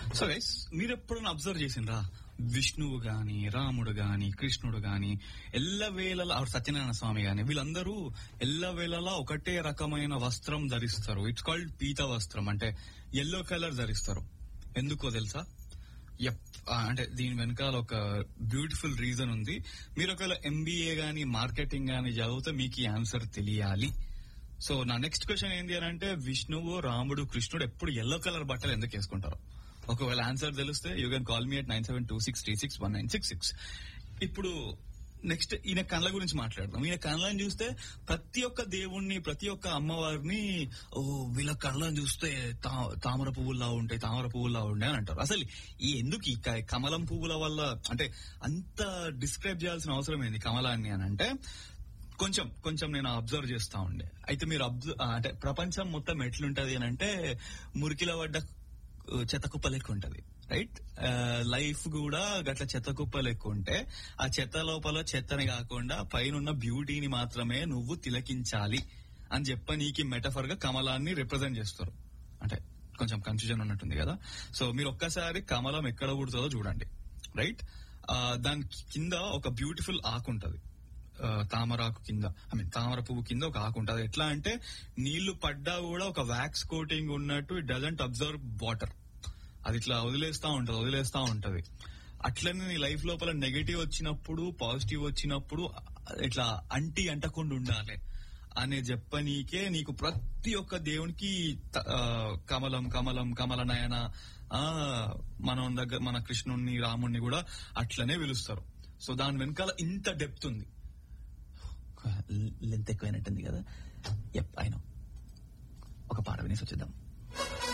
so guys మీరు ఎప్పుడైనా observe చేసిండ్రా విష్ణువు గాని రాముడు గాని కృష్ణుడు గాని ఎల్లవేళలా ఆవిడ సత్యనారాయణ స్వామి గాని వీళ్ళందరూ ఎల్లవేళలా ఒకటే రకమైన వస్త్రం ధరిస్తారు ఇట్స్ కాల్డ్ పీత వస్త్రం అంటే ఎల్లో కలర్ ధరిస్తారు ఎందుకో తెలుసా యప్ ఆ, అంటే దీని వెనకాల ఒక బ్యూటిఫుల్ రీజన్ ఉంది మీరు ఒకవేళ ఎంబీఏ గాని మార్కెటింగ్ గాని చదివితే మీకు ఈ ఆన్సర్ తెలియాలి సో నా నెక్స్ట్ క్వశ్చన్ ఏంటి అని అంటే విష్ణువు రాముడు కృష్ణుడు ఎప్పుడు ఎల్లో కలర్ బట్టలు ఎందుకు వేసుకుంటారు ఒకవేళ ఆన్సర్ తెలిస్తే you can call me at nine seven two six three six one nine six six ఇప్పుడు నెక్స్ట్ ఈయన కళ్ళ గురించి మాట్లాడదాం ఈయన కళ్ళని చూస్తే ప్రతి ఒక్క దేవుణ్ణి ప్రతి ఒక్క అమ్మవారిని ఓ వీళ్ళ కళ్ళని చూస్తే తా- తామర పువ్వుల్లా ఉంటాయి తామర పువ్వుల్లా ఉంటాయి అని అంటారు అసలు ఈ ఎందుకు ఈ క- కమలం పువ్వుల వల్ల అంటే అంత డిస్క్రైబ్ చేయాల్సిన అవసరం ఏంది కమలాన్ని అని అంటే కొంచెం కొంచెం నేను అబ్జర్వ్ చేస్తా ఉండే అయితే మీరు అబ్జర్వ్ అంటే ప్రపంచం మొత్తం ఎట్లుంటది అని అంటే మురికిలో పడ్డ ఆ, చెత్త కుప్ప లెక్క ఉంటది రైట్ లైఫ్ కూడా గట్ల చెత్త కుప్ప లెక్క ఉంటే ఆ చెత్త లోపల చెత్తని కాకుండా పైన బ్యూటీని మాత్రమే నువ్వు తిలకించాలి అని చెప్ప నీకు మెటఫర్ గా కమలాన్ని రిప్రజెంట్ చేస్తారు అంటే కొంచెం కన్ఫ్యూజన్ ఉన్నట్టుంది కదా సో మీరు ఒక్కసారి కమలం ఎక్కడ పుడుతుందో చూడండి రైట్ దాని కింద ఒక బ్యూటిఫుల్ ఆకు ఉంటది ఆ, తామరాకు కింద ఐ మీన్ తామర పువ్వు కింద ఒక ఆకు ఉంటుంది ఎట్లా అంటే నీళ్లు పడ్డా కూడా ఒక వ్యాక్స్ కోటింగ్ ఉన్నట్టు ఇట్ డజంట్ అబ్జర్వ్ వాటర్ అది ఇట్లా వదిలేస్తా ఉంటది వదిలేస్తా ఉంటది అట్లనే నీ లైఫ్ లోపల నెగటివ్ వచ్చినప్పుడు పాజిటివ్ వచ్చినప్పుడు ఇట్లా అంటి అంటకుండా ఉండాలి అనే చెప్పనీకే నీకు ప్రతి ఒక్క దేవునికి త- ఆ, కమలం కమలం కమల నయన ఆ మనం దగ్గర మన కృష్ణుణ్ణి రాముణ్ణి కూడా అట్లనే పిలుస్తారు సో దాని వెనకాల ఇంత డెప్త్ ఉంది లెంత్ ఎక్కువైనట్టుంది కదా ఎప్ అయినా ఒక పాట వినేసి వచ్చేద్దాం